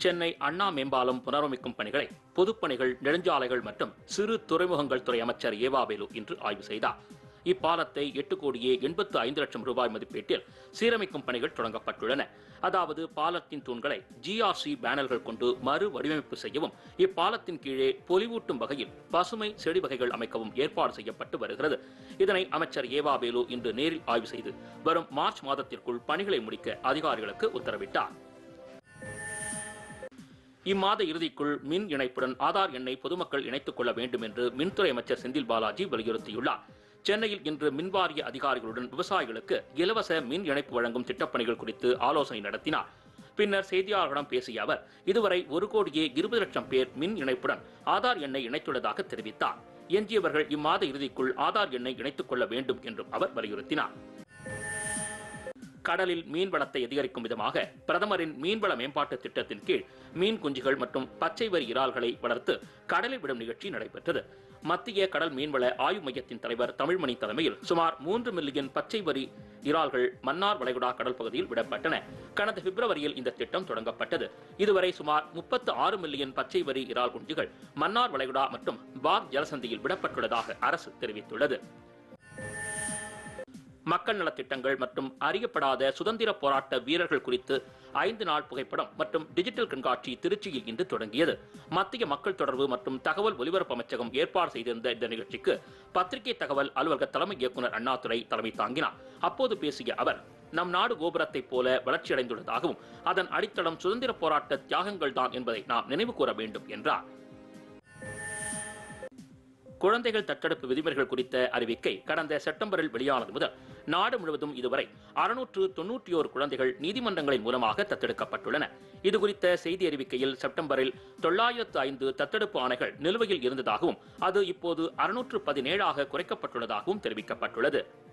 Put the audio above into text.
சென்னை அண்ணா மேம்பாலம் புனரமைக்கும் பணிகளை பொதுப்பணிகள் நெடுஞ்சாலைகள் மற்றும் சிறு துறைமுகங்கள் துறை அமைச்சர் ஏவாவேலு இன்று ஆய்வு செய்தார் இப்பாலத்தை எட்டு கோடியே எண்பத்து ஐந்து லட்சம் ரூபாய் மதிப்பீட்டில் சீரமைக்கும் பணிகள் தொடங்கப்பட்டுள்ளன அதாவது பாலத்தின் தூண்களை ஜிஆர்சி பேனர்கள் கொண்டு மறு வடிவமைப்பு செய்யவும் இப்பாலத்தின் கீழே பொலிவூட்டும் வகையில் பசுமை செடி வகைகள் அமைக்கவும் ஏற்பாடு செய்யப்பட்டு வருகிறது இதனை அமைச்சர் ஏவா வேலு இன்று நேரில் ஆய்வு செய்து வரும் மார்ச் மாதத்திற்குள் பணிகளை முடிக்க அதிகாரிகளுக்கு உத்தரவிட்டார் இம்மாத இறுதிக்குள் மின் இணைப்புடன் ஆதார் எண்ணை பொதுமக்கள் இணைத்துக் கொள்ள வேண்டும் என்று மின்துறை அமைச்சர் செந்தில் பாலாஜி வலியுறுத்தியுள்ளார் சென்னையில் இன்று மின்வாரிய அதிகாரிகளுடன் விவசாயிகளுக்கு இலவச மின் இணைப்பு வழங்கும் திட்டப்பணிகள் குறித்து ஆலோசனை நடத்தினார் பின்னர் செய்தியாளர்களிடம் பேசிய அவர் இதுவரை ஒரு கோடியே இருபது லட்சம் பேர் மின் இணைப்புடன் ஆதார் எண்ணை இணைத்துள்ளதாக தெரிவித்தார் எஞ்சியவர்கள் இம்மாத இறுதிக்குள் ஆதார் எண்ணை இணைத்துக் கொள்ள வேண்டும் என்றும் அவர் வலியுறுத்தினார் கடலில் மீன் வளத்தை அதிகரிக்கும் விதமாக பிரதமரின் மீன்வள மேம்பாட்டு திட்டத்தின் கீழ் மீன் குஞ்சுகள் மற்றும் பச்சை வரி இறால்களை வளர்த்து கடலில் விடும் நிகழ்ச்சி நடைபெற்றது மத்திய கடல் மீன்வள ஆய்வு மையத்தின் தலைவர் தமிழ்மணி தலைமையில் சுமார் மூன்று மில்லியன் பச்சை வரி இறால்கள் மன்னார் வளைகுடா கடல் பகுதியில் விடப்பட்டன கடந்த பிப்ரவரியில் இந்த திட்டம் தொடங்கப்பட்டது இதுவரை சுமார் முப்பத்து ஆறு மில்லியன் பச்சை வரி இறால் குஞ்சுகள் மன்னார் வளைகுடா மற்றும் பாக் ஜலசந்தியில் விடப்பட்டுள்ளதாக அரசு தெரிவித்துள்ளது மக்கள் நலத்திட்டங்கள் மற்றும் அறியப்படாத சுதந்திர போராட்ட வீரர்கள் குறித்து ஐந்து நாள் புகைப்படம் மற்றும் டிஜிட்டல் கண்காட்சி திருச்சியில் இன்று தொடங்கியது மத்திய மக்கள் தொடர்பு மற்றும் தகவல் ஒலிபரப்பு அமைச்சகம் ஏற்பாடு செய்திருந்த இந்த நிகழ்ச்சிக்கு பத்திரிகை தகவல் அலுவலக தலைமை இயக்குநர் அண்ணாதுரை தலைமை தாங்கினார் அப்போது பேசிய அவர் நம் நாடு கோபுரத்தைப் போல வளர்ச்சியடைந்துள்ளதாகவும் அதன் அடித்தளம் சுதந்திர போராட்ட தியாகங்கள் தான் என்பதை நாம் நினைவு கூற வேண்டும் என்றார் குழந்தைகள் தத்தெடுப்பு விதிமுறைகள் குறித்த அறிவிக்கை கடந்த செப்டம்பரில் வெளியானது முதல் நாடு முழுவதும் இதுவரை அறுநூற்று தொன்னூற்றி ஓரு குழந்தைகள் நீதிமன்றங்களின் மூலமாக தத்தெடுக்கப்பட்டுள்ளன இதுகுறித்த செய்தி அறிவிக்கையில் செப்டம்பரில் தொள்ளாயிரத்து ஐந்து தத்தெடுப்பு ஆணைகள் நிலுவையில் இருந்ததாகவும் அது இப்போது அறுநூற்று பதினேழாக குறைக்கப்பட்டுள்ளதாகவும் தெரிவிக்கப்பட்டுள்ளது